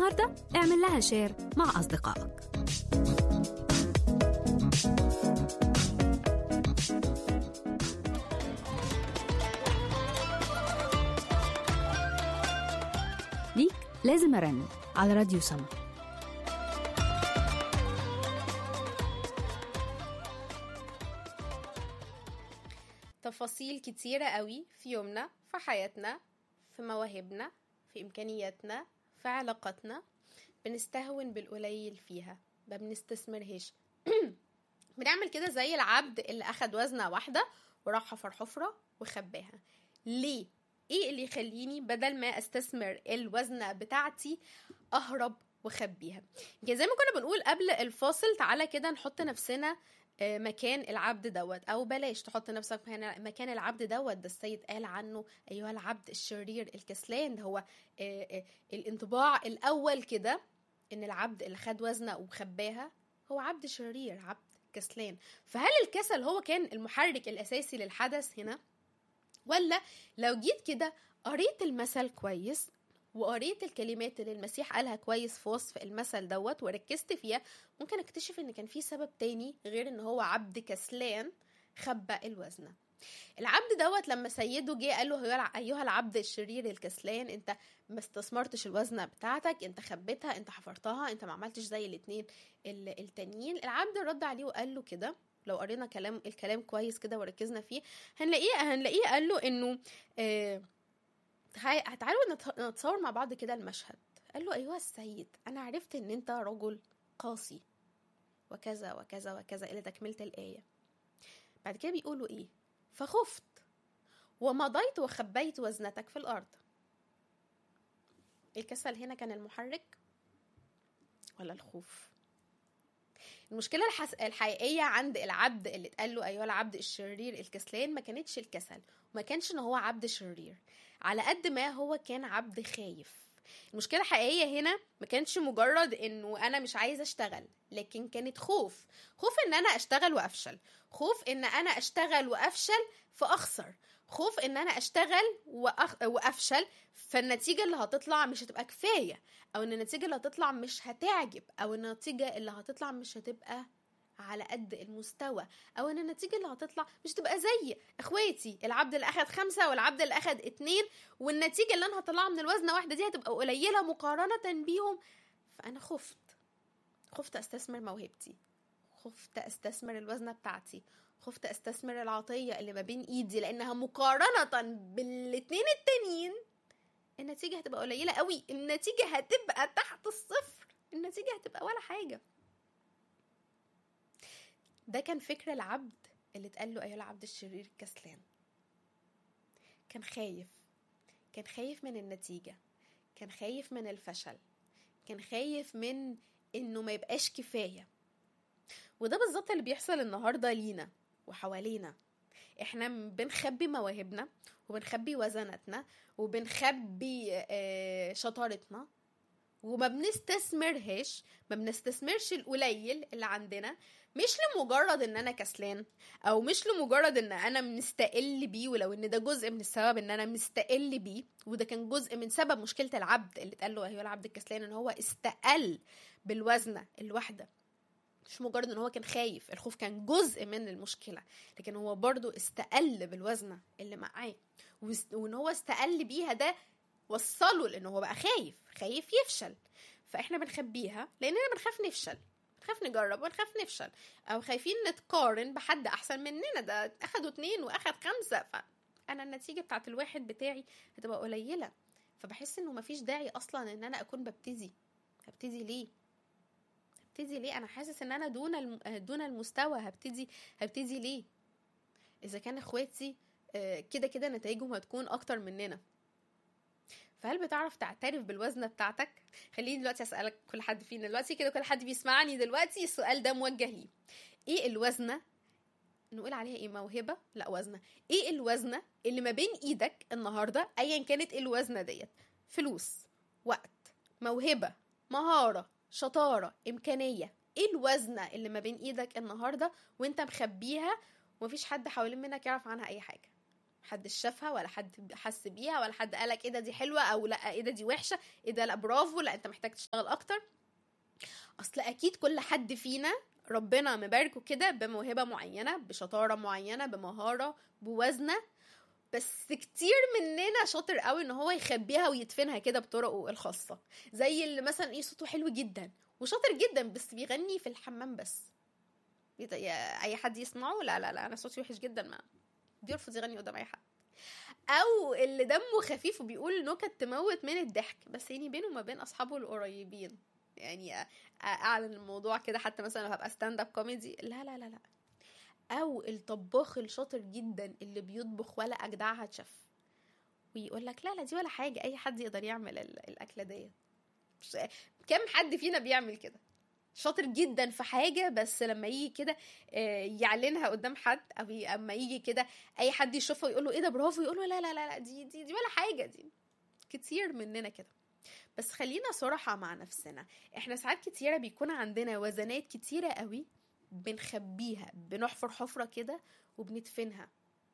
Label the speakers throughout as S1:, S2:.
S1: النهاردة اعمل لها شير مع أصدقائك ليك لازم أرن على راديو سما
S2: تفاصيل كتيرة قوي في يومنا في حياتنا في مواهبنا في إمكانياتنا في علاقاتنا بنستهون بالقليل فيها ما بنستثمرهاش بنعمل كده زي العبد اللي أخد وزنة واحدة وراح حفر حفرة وخباها ليه؟ ايه اللي يخليني بدل ما استثمر الوزنة بتاعتي اهرب واخبيها يعني زي ما كنا بنقول قبل الفاصل تعالى كده نحط نفسنا آه، مكان العبد دوت او بلاش تحط نفسك مكان- مكان العبد دوت ده السيد قال عنه ايها العبد الشرير الكسلان ده هو آه، آه، الانطباع الاول كده ان العبد اللي خد وزنه وخباها هو عبد شرير عبد كسلان فهل الكسل هو كان المحرك الاساسي للحدث هنا ولا لو جيت كده قريت المثل كويس وقريت الكلمات اللي المسيح قالها كويس في وصف المثل دوت وركزت فيها ممكن اكتشف ان كان في سبب تاني غير ان هو عبد كسلان خبى الوزنه العبد دوت لما سيده جه قال له "أيها- ايها العبد الشرير الكسلان انت ما استثمرتش الوزنه بتاعتك انت خبيتها انت حفرتها انت ما عملتش زي الاتنين ال- التانيين العبد رد عليه وقال له كده لو قرينا كلام الكلام كويس كده وركزنا فيه هنلاقيه هنلاقيه قال له انه آه تعا- تعالوا نت- نتصور مع بعض كده المشهد قال له ايها السيد انا عرفت ان انت رجل قاسي وكذا وكذا وكذا الى تكمله الايه بعد كده بيقولوا ايه فخفت ومضيت وخبيت وزنتك في الارض الكسل هنا كان المحرك ولا الخوف المشكلة الحس... الحقيقية عند العبد اللي اتقال له أيها العبد الشرير الكسلان ما كانتش الكسل وما كانش إن هو عبد شرير على قد ما هو كان عبد خايف المشكلة الحقيقية هنا ما كانش مجرد إنه أنا مش عايزة أشتغل لكن كانت خوف خوف إن أنا أشتغل وأفشل خوف إن أنا أشتغل وأفشل فأخسر خوف إن أنا أشتغل وأخ... وأفشل فالنتيجة اللي هتطلع مش هتبقى كفاية او ان النتيجه اللي هتطلع مش هتعجب او النتيجه اللي هتطلع مش هتبقى على قد المستوى او ان النتيجه اللي هتطلع مش هتبقى زي اخواتي العبد اللي اخد خمسة والعبد اللي اخد اتنين والنتيجه اللي انا هطلعها من الوزنه واحده دي هتبقى قليله مقارنه بيهم فانا خفت خفت استثمر موهبتي خفت استثمر الوزنه بتاعتي خفت استثمر العطيه اللي ما بين ايدي لانها مقارنه بالاتنين التانيين النتيجة هتبقى قليلة قوي النتيجة هتبقى تحت الصفر النتيجة هتبقى ولا حاجة ده كان فكر العبد اللي اتقال له أيها العبد الشرير الكسلان كان خايف كان خايف من النتيجة كان خايف من الفشل كان خايف من انه ما يبقاش كفاية وده بالظبط اللي بيحصل النهاردة لينا وحوالينا احنا بنخبي مواهبنا وبنخبي وزناتنا وبنخبي آه، شطارتنا وما بنستثمرهاش ما بنستثمرش القليل اللي عندنا مش لمجرد ان انا كسلان او مش لمجرد ان انا مستقل بيه ولو ان ده جزء من السبب ان انا مستقل بيه وده كان جزء من سبب مشكله العبد اللي اتقال له ايها العبد الكسلان ان هو استقل بالوزنه الواحده مش مجرد ان هو كان خايف الخوف كان جزء من المشكله لكن هو برضو استقل بالوزنه اللي معاه وست- وان هو استقل بيها ده وصله لان هو بقى خايف خايف يفشل فاحنا بنخبيها لاننا بنخاف نفشل بنخاف نجرب ونخاف نفشل او خايفين نتقارن بحد احسن مننا ده اخدوا اتنين واخد خمسه فانا النتيجه بتاعت الواحد بتاعي هتبقى قليله فبحس انه مفيش داعي اصلا ان انا اكون ببتدي هبتدي ليه هبتدي ليه انا حاسس ان انا دون الم... دون المستوى هبتدي هبتدي ليه اذا كان اخواتي آه، كده كده نتائجهم هتكون اكتر مننا فهل بتعرف تعترف بالوزنه بتاعتك خليني دلوقتي اسالك كل حد فينا دلوقتي كده كل حد بيسمعني دلوقتي السؤال ده موجه ليه ايه الوزنه نقول عليها ايه موهبه لا وزنه ايه الوزنه اللي ما بين ايدك النهارده ايا كانت ايه الوزنه ديت فلوس وقت موهبه مهاره شطاره امكانيه ايه الوزنه اللي ما بين ايدك النهارده وانت مخبيها ومفيش حد حوالين منك يعرف عنها اي حاجه محدش شافها ولا حد حس بيها ولا حد قالك ايه ده دي حلوه او لا ايه ده دي وحشه ايه ده لا برافو لا انت محتاج تشتغل اكتر اصل اكيد كل حد فينا ربنا مباركه كده بموهبه معينه بشطاره معينه بمهاره بوزنه بس كتير مننا شاطر قوي ان هو يخبيها ويدفنها كده بطرقه الخاصه زي اللي مثلا ايه صوته حلو جدا وشاطر جدا بس بيغني في الحمام بس بيت- يا- اي حد يسمعه لا لا لا انا صوتي وحش جدا ما بيرفض يغني قدام اي حد او اللي دمه خفيف وبيقول نكت تموت من الضحك بس يعني بينه وما بين اصحابه القريبين يعني أ- اعلن الموضوع كده حتى مثلا لو هبقى ستاند اب كوميدي لا لا لا لا او الطباخ الشاطر جدا اللي بيطبخ ولا اجدعها تشف ويقول لك لا لا دي ولا حاجه اي حد يقدر يعمل ال- الاكله ديت مش- كم حد فينا بيعمل كده شاطر جدا في حاجه بس لما يجي كده آه، يعلنها قدام حد او ي- اما يجي كده اي حد يشوفها ويقول له ايه ده برافو يقول له لا لا لا لا دي دي دي ولا حاجه دي كتير مننا كده بس خلينا صراحة مع نفسنا احنا ساعات كتيرة بيكون عندنا وزنات كتيرة قوي بنخبيها بنحفر حفرة كده وبندفنها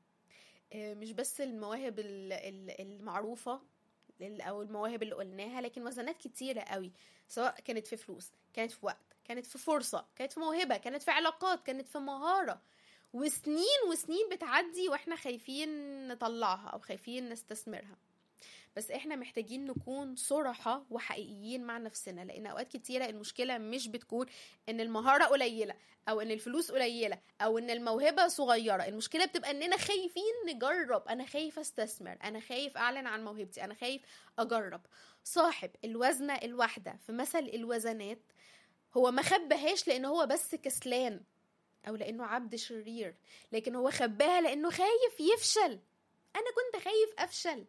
S2: آه، مش بس المواهب ال- ال- المعروفة ال- او المواهب اللي قلناها لكن وزنات كتيرة قوي سواء كانت في فلوس كانت في وقت كانت في فرصة كانت في موهبة كانت في علاقات كانت في مهارة وسنين وسنين بتعدي واحنا خايفين نطلعها او خايفين نستثمرها بس احنا محتاجين نكون صراحة وحقيقيين مع نفسنا لان اوقات كتيرة المشكلة مش بتكون ان المهارة قليلة او ان الفلوس قليلة او ان الموهبة صغيرة المشكلة بتبقى اننا خايفين نجرب انا خايف استثمر انا خايف اعلن عن موهبتي انا خايف اجرب صاحب الوزنة الواحدة في مثل الوزنات هو ما خبهاش لان هو بس كسلان او لانه عبد شرير لكن هو خباها لانه خايف يفشل انا كنت خايف افشل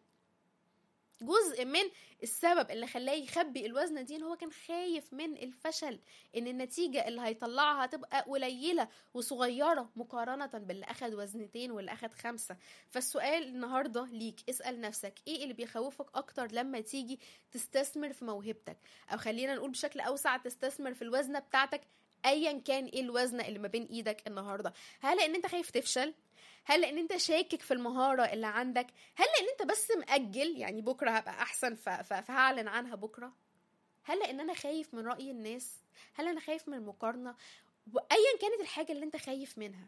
S2: جزء من السبب اللي خلاه يخبي الوزنة دي ان هو كان خايف من الفشل ان النتيجة اللي هيطلعها هتبقى قليلة وصغيرة مقارنة باللي اخد وزنتين واللي اخد خمسة فالسؤال النهاردة ليك اسأل نفسك ايه اللي بيخوفك اكتر لما تيجي تستثمر في موهبتك او خلينا نقول بشكل اوسع تستثمر في الوزنة بتاعتك ايا كان ايه الوزنة اللي ما بين ايدك النهاردة هل لان انت خايف تفشل هل لان انت شاكك في المهارة اللي عندك هل لان انت بس مأجل يعني بكرة هبقى احسن ف- ف- فهعلن عنها بكرة هل لان انا خايف من رأي الناس هل انا خايف من المقارنة وايا كانت الحاجة اللي انت خايف منها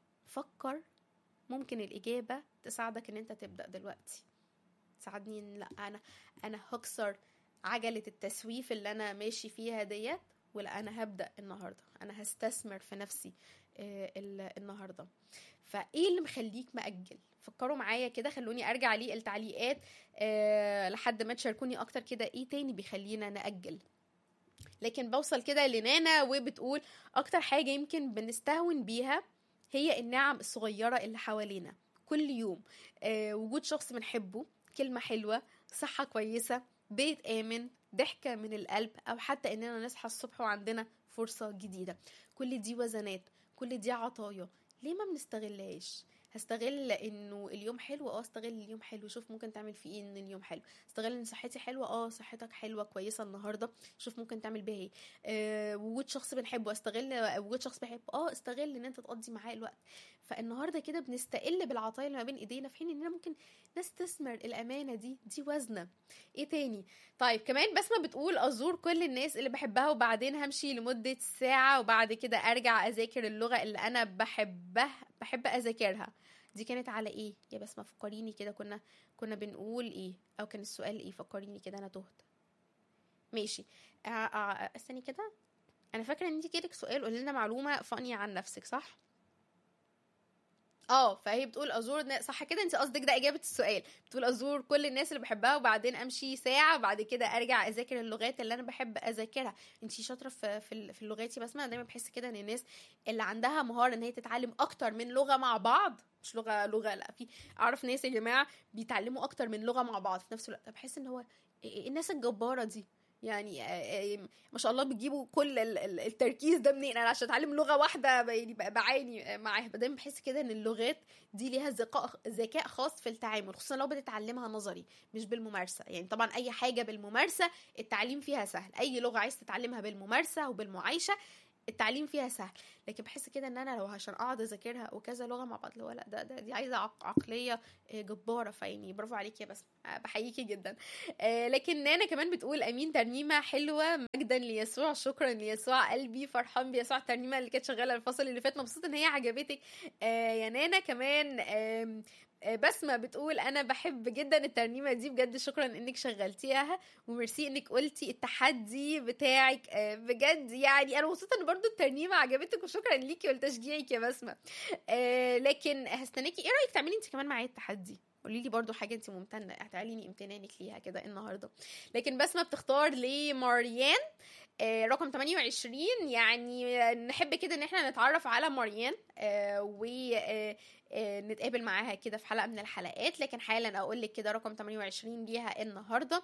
S2: فكر ممكن الإجابة تساعدك إن أنت تبدأ دلوقتي تساعدني إن لأ أنا أنا هكسر عجلة التسويف اللي أنا ماشي فيها ديت ولا أنا هبدأ النهاردة أنا هستثمر في نفسي آه، ال- النهاردة فإيه اللي مخليك مأجل فكروا معايا كده خلوني أرجع لي التعليقات آه، لحد ما تشاركوني أكتر كده إيه تاني بيخلينا نأجل لكن بوصل كده لنانا وبتقول أكتر حاجة يمكن بنستهون بيها هي النعم الصغيرة اللي حوالينا كل يوم آه وجود شخص بنحبه كلمة حلوة صحة كويسة بيت آمن ضحكة من القلب أو حتى إننا نصحى الصبح وعندنا فرصة جديدة كل دي وزنات كل دي عطايا ليه ما بنستغلهاش هستغل انه اليوم حلو اه استغل اليوم حلو شوف ممكن تعمل فيه ايه ان اليوم حلو استغل ان صحتي حلوه اه صحتك حلوه كويسه النهارده شوف ممكن تعمل بيها ايه آه وجود شخص بنحبه استغل وجود شخص بحبه اه استغل ان انت تقضي معاه الوقت فالنهارده كده بنستقل بالعطايا اللي ما بين ايدينا في حين اننا ممكن نستثمر الامانه دي دي وزنه ايه تاني طيب كمان بسمه بتقول ازور كل الناس اللي بحبها وبعدين همشي لمده ساعه وبعد كده ارجع اذاكر اللغه اللي انا بحبها بحب اذاكرها دي كانت على ايه يا بسمه فكريني كده كنا كنا بنقول ايه او كان السؤال ايه فكريني كده انا تهت ماشي آه، آه، استني كده انا فاكره ان انت جالك سؤال قولي لنا معلومه فانية عن نفسك صح اه فهي بتقول ازور نا- صح كده انت قصدك ده اجابه السؤال بتقول ازور كل الناس اللي بحبها وبعدين امشي ساعه وبعد كده ارجع اذاكر اللغات اللي انا بحب اذاكرها انت شاطره في في ال- في اللغات بس انا دايما بحس كده ان الناس اللي عندها مهاره ان هي تتعلم اكتر من لغه مع بعض مش لغه لغه لا في اعرف ناس يا جماعه بيتعلموا اكتر من لغه مع بعض في نفس الوقت بحس ان هو إيه- إيه الناس الجباره دي يعني آه، آه، ما شاء الله بتجيبوا كل ال- ال- التركيز ده منين انا عشان اتعلم لغه واحده ب- يعني ب- بعاني آه، معاها دايما بحس كده ان اللغات دي ليها ذكاء ذكاء خاص في التعامل خصوصا لو بتتعلمها نظري مش بالممارسه يعني طبعا اي حاجه بالممارسه التعليم فيها سهل اي لغه عايز تتعلمها بالممارسه وبالمعايشه التعليم فيها سهل لكن بحس كده ان انا لو عشان اقعد اذاكرها وكذا لغه مع بعض اللي هو لا ده, ده دي عايزه عق- عقليه آه، جباره فيعني برافو عليكي يا بسمه آه، بحييكي جدا آه، لكن نانا كمان بتقول امين ترنيمه حلوه مجدا ليسوع شكرا ليسوع قلبي فرحان بيسوع الترنيمه اللي كانت شغاله الفصل اللي فات مبسوطه ان هي عجبتك آه، يا نانا كمان آم، آه، بسمة بتقول أنا بحب جدا الترنيمة دي بجد شكرا إنك شغلتيها وميرسي إنك قلتي التحدي بتاعك آه، بجد يعني أنا مبسوطة إن برضو الترنيمة عجبتك وشكرا ليكي ولتشجيعك يا بسمة آه، لكن هستناكي إيه رأيك تعملي أنت كمان معايا التحدي قولي لي برضو حاجة أنت ممتنة هتعلني امتنانك ليها كده النهاردة لكن بسمة بتختار لماريان آه، رقم 28 يعني آه، نحب كده ان احنا نتعرف على مريان ونتقابل معاها كده في حلقه من الحلقات لكن حالا اقول لك كده رقم 28 ليها النهارده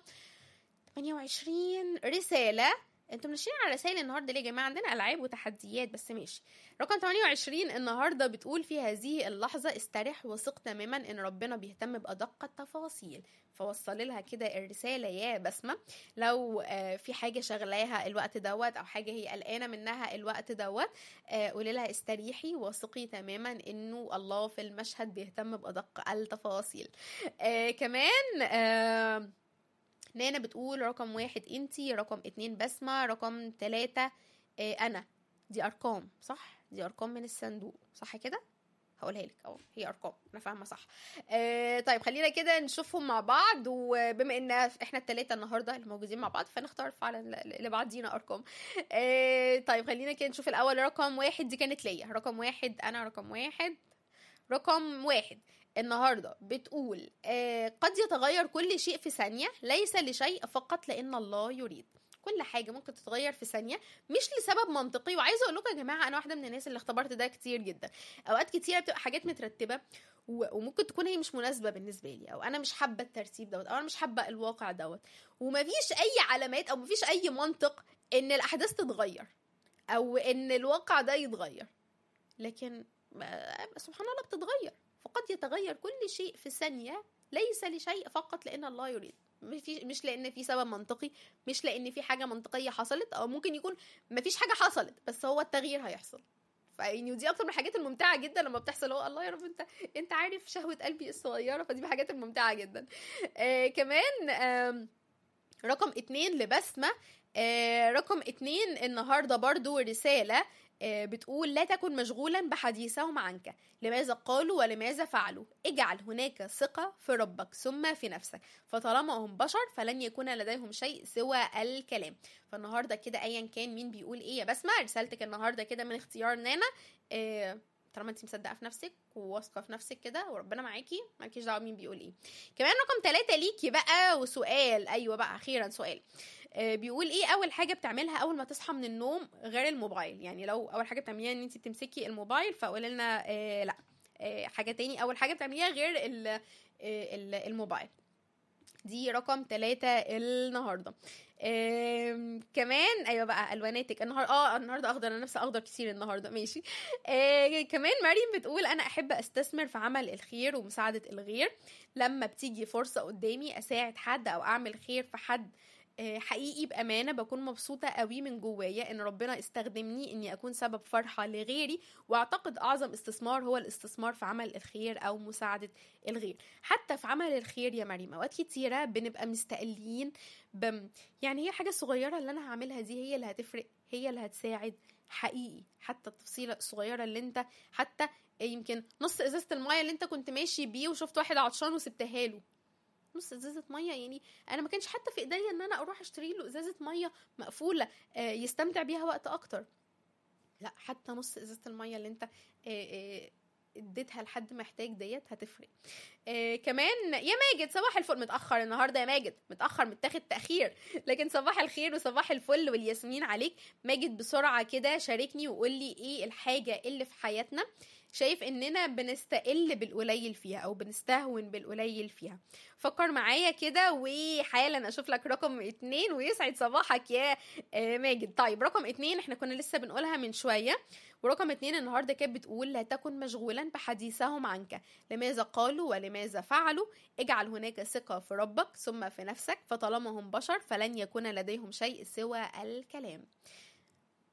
S2: 28 رساله انتوا ماشيين على رسائل النهارده ليه يا جماعه عندنا العاب وتحديات بس ماشي رقم 28 النهارده بتقول في هذه اللحظه استرح وثق تماما ان ربنا بيهتم بادق التفاصيل فوصل لها كده الرساله يا بسمه لو آه، في حاجه شغلاها الوقت دوت او حاجه هي قلقانه منها الوقت دوت آه، قولي لها استريحي وثقي تماما انه الله في المشهد بيهتم بادق التفاصيل آه كمان آه نانا بتقول رقم واحد انتي رقم اتنين بسمة رقم تلاتة آه انا دي ارقام صح دي ارقام من الصندوق صح كده هقولها لك اهو هي ارقام انا فاهمه صح آه طيب خلينا كده نشوفهم مع بعض وبما ان احنا التلاتة النهارده اللي موجودين مع بعض فنختار فعلا ل- لبعضينا ارقام آه طيب خلينا كده نشوف الاول رقم واحد دي كانت ليا رقم واحد انا رقم واحد رقم واحد النهارده بتقول آه قد يتغير كل شيء في ثانيه ليس لشيء فقط لان الله يريد كل حاجه ممكن تتغير في ثانيه مش لسبب منطقي وعايزه اقول لكم يا جماعه انا واحده من الناس اللي اختبرت ده كتير جدا اوقات كتيره بتبقى حاجات مترتبه و- وممكن تكون هي مش مناسبه بالنسبه لي او انا مش حابه الترتيب دوت او انا مش حابه الواقع دوت ومفيش اي علامات او مفيش اي منطق ان الاحداث تتغير او ان الواقع ده يتغير لكن ما- سبحان الله بتتغير فقد يتغير كل شيء في ثانيه ليس لشيء فقط لان الله يريد مفيش- مش لان في سبب منطقي مش لان في حاجه منطقيه حصلت او ممكن يكون مفيش حاجه حصلت بس هو التغيير هيحصل فيعني ودي اكتر من الحاجات الممتعه جدا لما بتحصل هو الله يا رب انت انت عارف شهوه قلبي الصغيره فدي من الحاجات الممتعه جدا آه كمان آم، رقم اتنين لبسمة آه رقم اتنين النهاردة برضو رسالة آه بتقول لا تكن مشغولا بحديثهم عنك لماذا قالوا ولماذا فعلوا اجعل هناك ثقة في ربك ثم في نفسك فطالما هم بشر فلن يكون لديهم شيء سوى الكلام فالنهاردة كده ايا كان مين بيقول ايه يا بسمة رسالتك النهاردة كده من اختيار نانا آه طالما انت مصدقه في نفسك وواثقه في نفسك كده وربنا معاكي مالكيش دعوه مين بيقول ايه كمان رقم ثلاثة ليكي بقى وسؤال ايوه بقى اخيرا سؤال آه، بيقول ايه اول حاجه بتعملها اول ما تصحى من النوم غير الموبايل يعني لو اول حاجه بتعمليها ان انت بتمسكي الموبايل فقولي لنا آه لا آه حاجه تاني اول حاجه بتعمليها غير ال- آه، ال- الموبايل دي رقم ثلاثة النهارده آم، كمان ايوه بقى الواناتك النهار اه النهارده اخضر انا نفسي اخضر كتير النهارده ماشي آه كمان مريم بتقول انا احب استثمر في عمل الخير ومساعده الغير لما بتيجي فرصه قدامي اساعد حد او اعمل خير في حد آه، حقيقي بامانه بكون مبسوطه قوي من جوايا ان ربنا استخدمني اني اكون سبب فرحه لغيري واعتقد اعظم استثمار هو الاستثمار في عمل الخير او مساعده الغير حتى في عمل الخير يا مريم اوقات كتيره بنبقى مستقلين بم يعني هي الحاجه الصغيره اللي انا هعملها دي هي اللي هتفرق هي اللي هتساعد حقيقي حتى التفصيله الصغيره اللي انت حتى يمكن نص ازازه المايه اللي انت كنت ماشي بيه وشفت واحد عطشان وسبتها له نص ازازه ميه يعني انا ما كانش حتى في ايديا ان انا اروح اشتري له ازازه ميه مقفوله آه، يستمتع بيها وقت اكتر لا حتى نص ازازه الميه اللي انت آه، آه، اديتها لحد محتاج ديت هتفرق آه كمان يا ماجد صباح الفل متاخر النهارده يا ماجد متاخر متاخد تاخير لكن صباح الخير وصباح الفل والياسمين عليك ماجد بسرعه كده شاركني وقول لي ايه الحاجه اللي في حياتنا شايف اننا بنستقل بالقليل فيها او بنستهون بالقليل فيها فكر معايا كده وحالا اشوف لك رقم اتنين ويسعد صباحك يا آه، ماجد طيب رقم اتنين احنا كنا لسه بنقولها من شوية ورقم اتنين النهاردة كانت بتقول لا تكن مشغولا بحديثهم عنك لماذا قالوا ولماذا فعلوا اجعل هناك ثقة في ربك ثم في نفسك فطالما هم بشر فلن يكون لديهم شيء سوى الكلام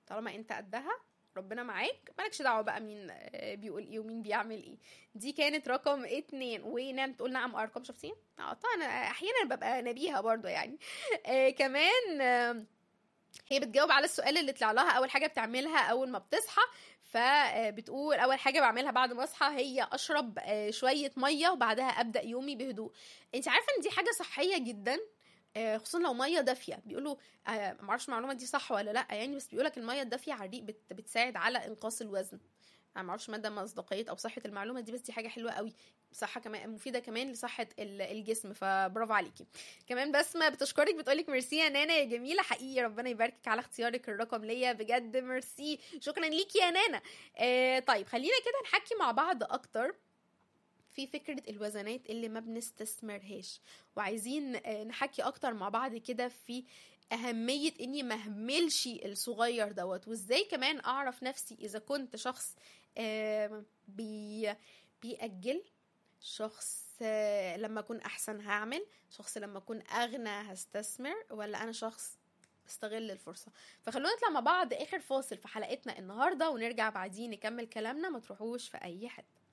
S2: طالما انت قدها ربنا معاك مالكش دعوه بقى مين آه، بيقول ايه ومين بيعمل ايه دي كانت رقم اتنين ونعم تقول نعم ارقام شخصيه اه طبعا احيانا ببقى نبيهه برضو يعني آه كمان آه هي بتجاوب على السؤال اللي طلع لها اول حاجه بتعملها اول ما بتصحى فبتقول اول حاجه بعملها بعد ما اصحى هي اشرب آه، شويه ميه وبعدها ابدا يومي بهدوء انت عارفه ان دي حاجه صحيه جدا آه، خصوصا لو ميه دافيه بيقولوا آه، معرفش المعلومه دي صح ولا لا يعني بس بيقولك الميه الدافيه على الريق بت- بتساعد على انقاص الوزن انا معرفش مدى مصداقيه او صحه المعلومه دي بس دي حاجه حلوه قوي صحه كمان مفيده كمان لصحه ال- الجسم فبرافو عليكي كمان بسمه بتشكرك بتقولك ميرسي يا نانا يا جميله حقيقي ربنا يباركك على اختيارك الرقم ليا بجد ميرسي شكرا ليكي يا نانا آه طيب خلينا كده نحكي مع بعض اكتر في فكرة الوزنات اللي ما بنستثمرهاش وعايزين آه، نحكي اكتر مع بعض كده في أهمية إني مهملش الصغير دوت وإزاي كمان أعرف نفسي إذا كنت شخص آه، بي بيأجل شخص آه، لما أكون أحسن هعمل شخص لما أكون أغنى هستثمر ولا أنا شخص استغل الفرصة فخلونا نطلع مع بعض آخر فاصل في حلقتنا النهاردة ونرجع بعدين نكمل كلامنا ما تروحوش في أي حتة